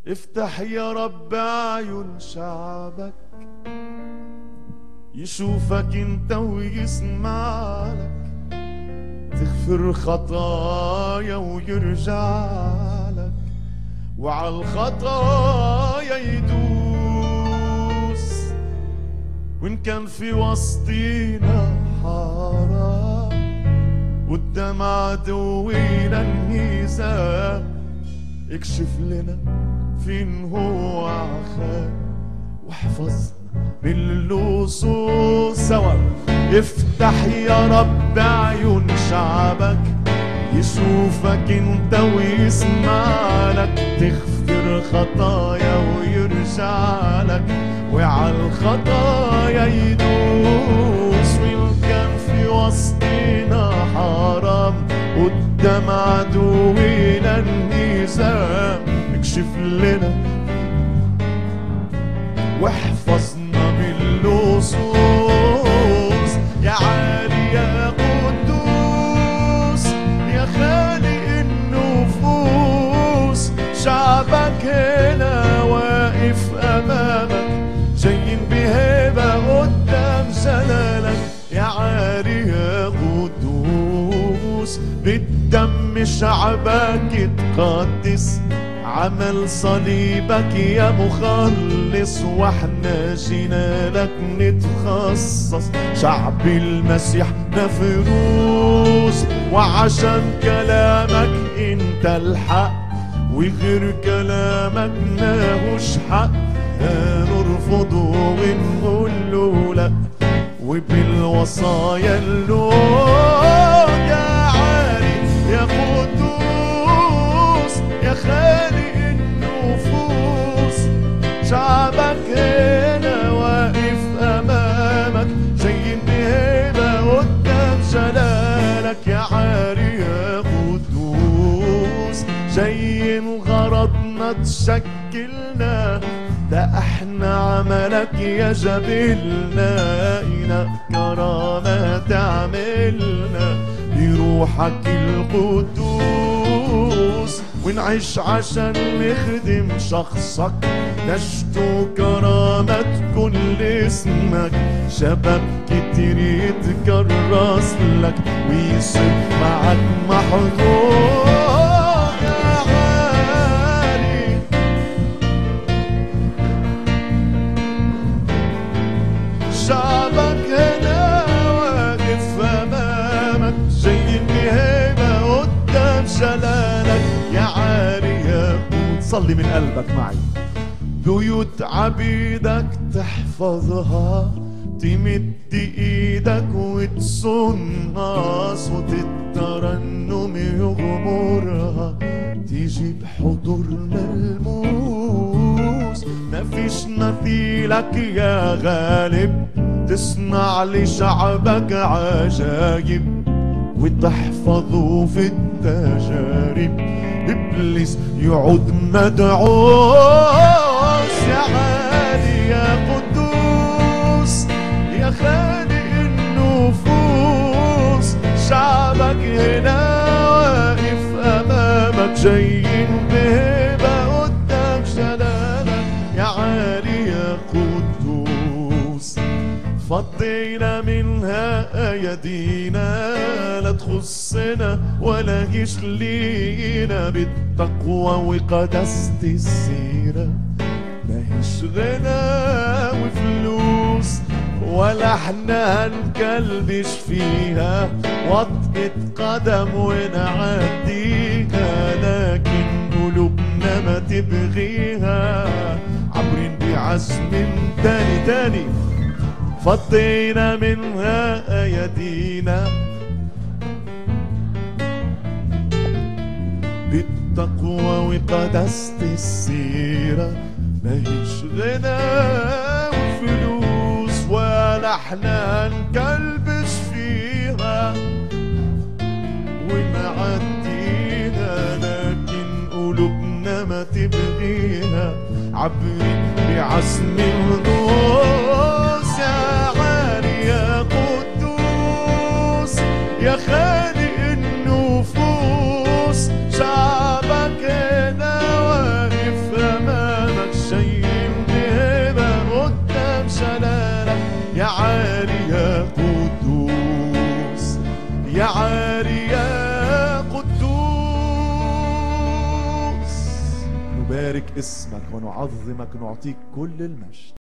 افتح يا رب عيون شعبك يشوفك انت ويسمع لك تغفر خطايا ويرجع لك وعلى الخطايا يدوس وان كان في وسطينا حرام قدام عدونا النيزان اكشف لنا فين هو عخان واحفظنا باللصوص سوا افتح يا رب عيون شعبك يشوفك انت ويسمع لك تغفر خطايا ويرجع لك وعلى الخطايا يدوس وإن كان في وسطنا حرام قدام عدونا النظام اكشف لنا واحفظنا باللصوص يا عالي يا قدوس يا خالق النفوس شعبك هنا واقف امامك جايين بهيبه قدام جلالك يا عالي يا قدوس بالدم شعبك يتقدس عمل صليبك يا مخلص واحنا جينا لك نتخصص شعب المسيح نفروس وعشان كلامك انت الحق وغير كلامك ماهوش حق نرفضه ونقول له لا وبالوصايا اللون يا عالي يا قدوس يا خالق النفوس شعبك هنا واقف امامك جايين بهيبه قدام جلالك يا عالي يا قدوس جايين غرضنا تشكلنا ده احنا عملك يا جبلنا إنا كرامة تعملنا بروحك القدوس ونعيش عشان نخدم شخصك نشتو كرامة كل اسمك شباب كتير يتكرس لك ويصير معك محظوظ يا غالي شعبك هنا واقف امامك جايين بهيبه قدام جلالك يا عالي يا قوت صلي من قلبك معي بيوت عبيدك تحفظها تمد ايدك وتصنها صوت الترنم يغمرها تيجي بحضور ملموس مفيش مثيلك يا غالب تصنع لشعبك عجايب وتحفظه في التجارب ابليس يعود مدعوس يا عالي يا قدوس يا خالق النفوس شعبك هنا واقف امامك جايين بهبه قدام جلالك يا عالي يا قدوس فضينا منها ايدينا لا تخصنا ولا هيش لينا بالتقوى وقداسة السيرة ماهيش غنى وفلوس ولا احنا هنكلبش فيها وطئة قدم ونعديها لكن قلوبنا ما تبغيها عبرين بعزم تاني تاني فضينا منها ايدينا بالتقوى وقداسة السيرة ماهيش غنى وفلوس ولا احنا نكلبش فيها ونعديها لكن قلوبنا ما تبغيها عبرين بعزم النوس يا عالي يا قدوس يا خالق النفوس شعبك هنا واقف أمامك نبارك اسمك ونعظمك نعطيك كل المجد